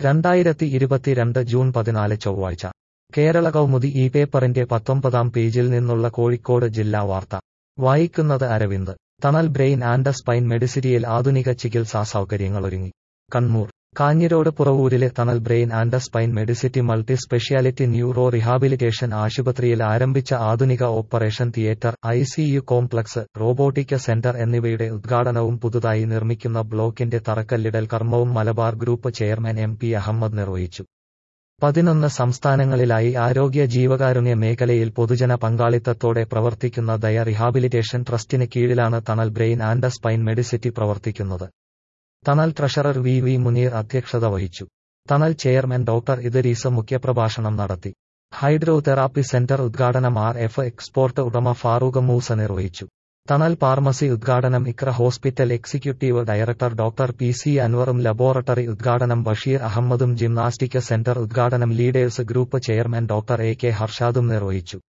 രണ്ടായിരത്തി ഇരുപത്തിരണ്ട് ജൂൺ പതിനാല് ചൊവ്വാഴ്ച കേരള കൗമുദി ഈ പേപ്പറിന്റെ പത്തൊമ്പതാം പേജിൽ നിന്നുള്ള കോഴിക്കോട് ജില്ലാ വാർത്ത വായിക്കുന്നത് അരവിന്ദ് തണൽ ബ്രെയിൻ ആൻഡ് സ്പൈൻ മെഡിസിറ്റിയിൽ ആധുനിക ചികിത്സാ സൗകര്യങ്ങളൊരുങ്ങി കണ്ണൂർ കാഞ്ഞിരോട് പുറവൂരിലെ Thanal brain and spine medicity multi speciality neuro rehabilitation ആശുപത്രിയിൽ ആരംഭിച്ച ആധുനിക operation theatre ICU complex robotic centre എന്നിവയുടെ ഉദ്ഘാടനവും പുതുതായി നിർമ്മിക്കുന്ന ബ്ലോക്കിന്റെ തറക്കല്ലിടൽ കർമ്മവും Malabar group chairman M P Ahammed നിർവഹിച്ചു പതിനൊന്ന് സംസ്ഥാനങ്ങളിലായി ആരോഗ്യ ജീവകാരുണ്യ മേഖലയിൽ പൊതുജന പങ്കാളിത്തത്തോടെ പ്രവർത്തിക്കുന്ന ദയ റിഹാബിലിറ്റേഷൻ ട്രസ്റ്റിന് കീഴിലാണ് തണൽ ബ്രെയിൻ ആൻഡ് സ്പൈൻ മെഡിസിറ്റി പ്രവർത്തിക്കുന്നത് തണൽ ട്രഷറർ വി വി മുനീർ അധ്യക്ഷത വഹിച്ചു തണൽ ചെയർമാൻ ഡോക്ടർ ഇദരീസ് മുഖ്യപ്രഭാഷണം നടത്തി ഹൈഡ്രോതെറാപ്പി സെന്റർ ഉദ്ഘാടനം ആർ എഫ് എക്സ്പോർട്ട് ഉടമ ഫാറൂഖ് മൂസ നിർവഹിച്ചു തണൽ ഫാർമസി ഉദ്ഘാടനം Iqra hospital executive director doctor P C അൻവറും ലബോറട്ടറി ഉദ്ഘാടനം ബഷീർ അഹമ്മദും ജിംനാസ്റ്റിക് സെന്റർ ഉദ്ഘാടനം leaders group chairman doctor A K ഹർഷാദും നിർവഹിച്ചു